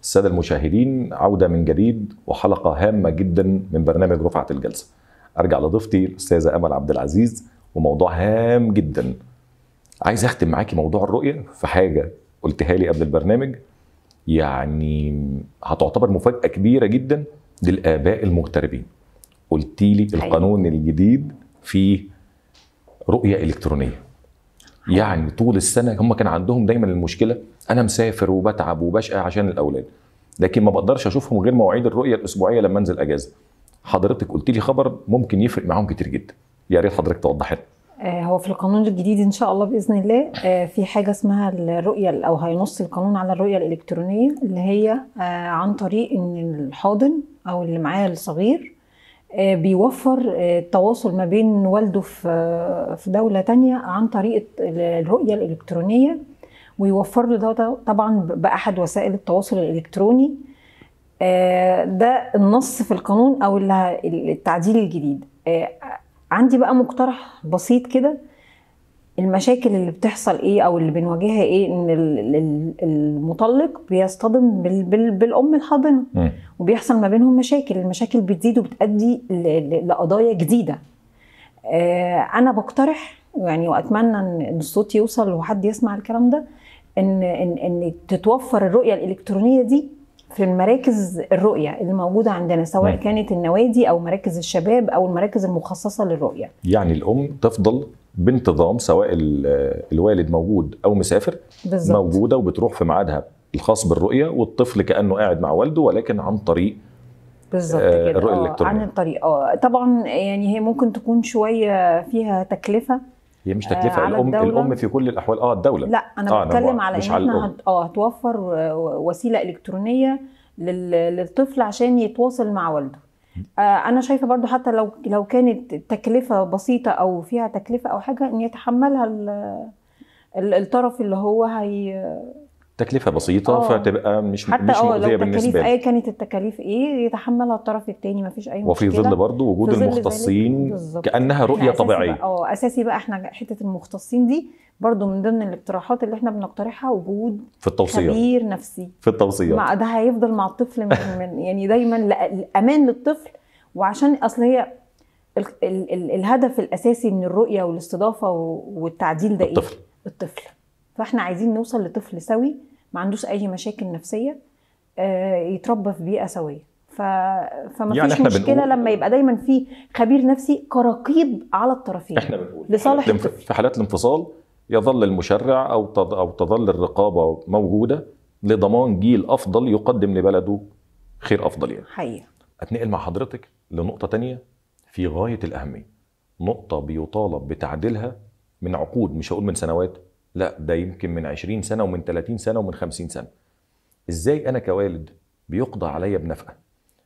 الساده المشاهدين عوده من جديد وحلقه هامه جدا من برنامج رفعه الجلسه. ارجع لضيفتي الاستاذه امل عبد العزيز وموضوع هام جدا. عايز اختم معاكي موضوع الرؤيه في حاجه قلتها لي قبل البرنامج يعني هتعتبر مفاجاه كبيره جدا للاباء المغتربين. قلتي لي حقيقي. القانون الجديد فيه رؤيه الكترونيه. يعني طول السنه هم كان عندهم دايما المشكله انا مسافر وبتعب وبشقى عشان الاولاد لكن ما بقدرش اشوفهم غير مواعيد الرؤيه الاسبوعيه لما انزل اجازه حضرتك قلت لي خبر ممكن يفرق معاهم كتير جدا يا ريت حضرتك توضح لنا آه، هو في القانون الجديد ان شاء الله باذن الله آه، في حاجه اسمها الرؤيه او هينص القانون على الرؤيه الالكترونيه اللي هي آه، عن طريق ان الحاضن او اللي معاه الصغير آه، بيوفر آه، التواصل ما بين والده في آه، في دوله تانية عن طريق الرؤيه الالكترونيه ويوفر له ده طبعا باحد وسائل التواصل الالكتروني آه، ده النص في القانون او اللي- التعديل الجديد آه، عندي بقى مقترح بسيط كده المشاكل اللي بتحصل ايه او اللي بنواجهها ايه ان ال- ال- المطلق بيصطدم بال- بال- بالام الحاضنه مم. وبيحصل ما بينهم مشاكل المشاكل بتزيد وبتؤدي ل- ل- لقضايا جديده آه، انا بقترح يعني واتمنى ان الصوت يوصل وحد يسمع الكلام ده ان ان ان تتوفر الرؤيه الالكترونيه دي في المراكز الرؤيه اللي موجوده عندنا سواء مم. كانت النوادي او مراكز الشباب او المراكز المخصصه للرؤيه يعني الام تفضل بانتظام سواء ال- الوالد موجود او مسافر بالظبط موجوده وبتروح في ميعادها الخاص بالرؤيه والطفل كانه قاعد مع والده ولكن عن طريق بالظبط آه، كده الرؤية آه، الإلكترونية. عن الطريق اه طبعا يعني هي ممكن تكون شويه فيها تكلفه هي مش آه، تكلفه على الام الدولة. الام في كل الاحوال اه الدوله لا انا آه، أنا بتكلم بقى- على مش ان على احنا الأم. هت- اه هتوفر آه، وسيله الكترونيه لل- للطفل عشان يتواصل مع والده آه، انا شايفه برضو حتى لو لو كانت التكلفه بسيطه او فيها تكلفه او حاجه ان يتحملها ال- ال- الطرف اللي هو هي تكلفه بسيطه آه. فتبقى مش حتى مش اه مؤذيه لو بالنسبه التكاليف لي اي كانت التكاليف ايه يتحملها الطرف الثاني ما فيش اي مشكله وفي ظل برضه وجود في ظل ذلك المختصين بالظبط. كانها إحنا رؤيه أساسي طبيعيه بقى- اه اساسي بقى احنا حته المختصين دي برضو من ضمن الاقتراحات اللي احنا بنقترحها وجود في التوصيات خبير نفسي في التوصيات مع ده هيفضل مع الطفل من, من يعني دايما لا- الامان للطفل وعشان اصل هي ال ال ال الهدف الاساسي من الرؤيه والاستضافه و- والتعديل ده الطفل. ايه؟ الطفل فاحنا عايزين نوصل لطفل سوي ما عندوش اي مشاكل نفسيه آه، يتربى في بيئه سويه ف... فما يعني فيش إحنا مشكله بنقول- لما يبقى دايما في خبير نفسي كرقيب على الطرفين احنا بنقول لصالح في حالات الانف- الطفل. في حالات الانفصال يظل المشرع او تظ- او تظل الرقابه موجوده لضمان جيل افضل يقدم لبلده خير افضل يعني حقيقه اتنقل مع حضرتك لنقطه تانية في غايه الاهميه نقطه بيطالب بتعديلها من عقود مش هقول من سنوات لا ده يمكن من 20 سنه ومن 30 سنه ومن 50 سنه ازاي انا كوالد بيقضى عليا بنفقه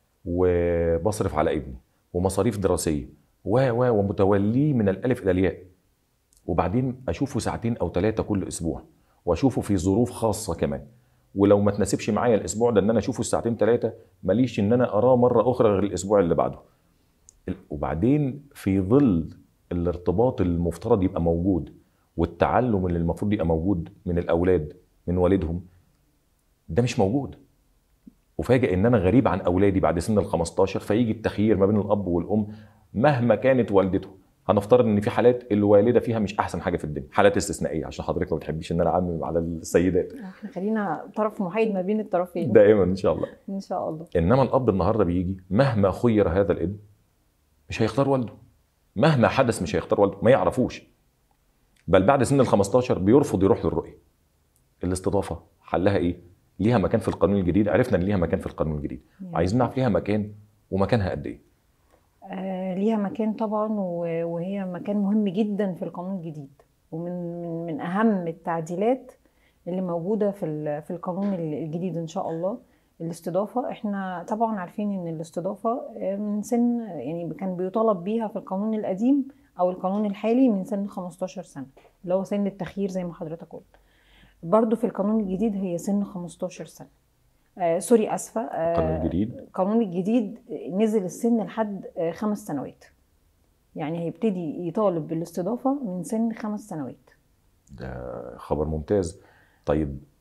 وبصرف على ابني ومصاريف دراسيه و و ومتوليه من الالف الى الياء وبعدين اشوفه ساعتين او ثلاثه كل اسبوع واشوفه في ظروف خاصه كمان ولو ما تناسبش معايا الاسبوع ده ان انا اشوفه الساعتين ثلاثه ماليش ان انا اراه مره اخرى غير الاسبوع اللي بعده ال- وبعدين في ظل الارتباط المفترض يبقى موجود والتعلم اللي المفروض يبقى موجود من الاولاد من والدهم ده مش موجود وفاجئ ان انا غريب عن اولادي بعد سن ال 15 فيجي التخيير ما بين الاب والام مهما كانت والدته هنفترض ان في حالات الوالده فيها مش احسن حاجه في الدنيا حالات استثنائيه عشان حضرتك ما بتحبيش ان انا اعمم على السيدات احنا خلينا طرف محايد ما بين الطرفين دائما ان شاء الله ان شاء الله انما الاب النهارده بيجي مهما خير هذا الابن مش هيختار والده مهما حدث مش هيختار والده ما يعرفوش بل بعد سن ال 15 بيرفض يروح للرؤيه الاستضافه حلها ايه ليها مكان في القانون الجديد عرفنا ان ليها مكان في القانون الجديد عايزين نعرف ليها مكان ومكانها قد ايه آه، ليها مكان طبعا و- وهي مكان مهم جدا في القانون الجديد ومن من, من اهم التعديلات اللي موجوده في ال- في القانون الجديد ان شاء الله الاستضافه احنا طبعا عارفين ان الاستضافه آه، من سن يعني كان بيطالب بيها في القانون القديم او القانون الحالي من سن 15 سنه اللي هو سن التخيير زي ما حضرتك قلت برضو في القانون الجديد هي سن 15 سنه آه سوري اسفه آه القانون الجديد القانون الجديد نزل السن لحد آه، خمس سنوات يعني هيبتدي يطالب بالاستضافة من سن خمس سنوات ده خبر ممتاز طيب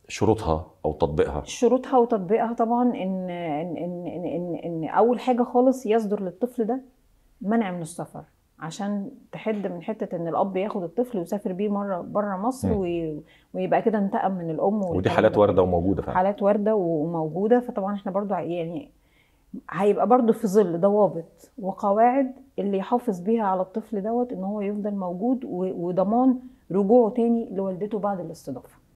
شروطها او تطبيقها شروطها وتطبيقها طبعا ان ان ان ان, إن, إن اول حاجه خالص يصدر للطفل ده منع من السفر عشان تحد من حته ان الاب ياخد الطفل ويسافر بيه مره بره مصر مم. وي- ويبقى كده انتقم من الام ودي والكلام حالات ده وارده كله. وموجوده فعلا حالات وارده وموجوده فطبعا احنا برضو يعني هيبقى برضو في ظل ضوابط وقواعد اللي يحافظ بيها على الطفل دوت ان هو يفضل موجود و- وضمان رجوعه تاني لوالدته بعد الاستضافه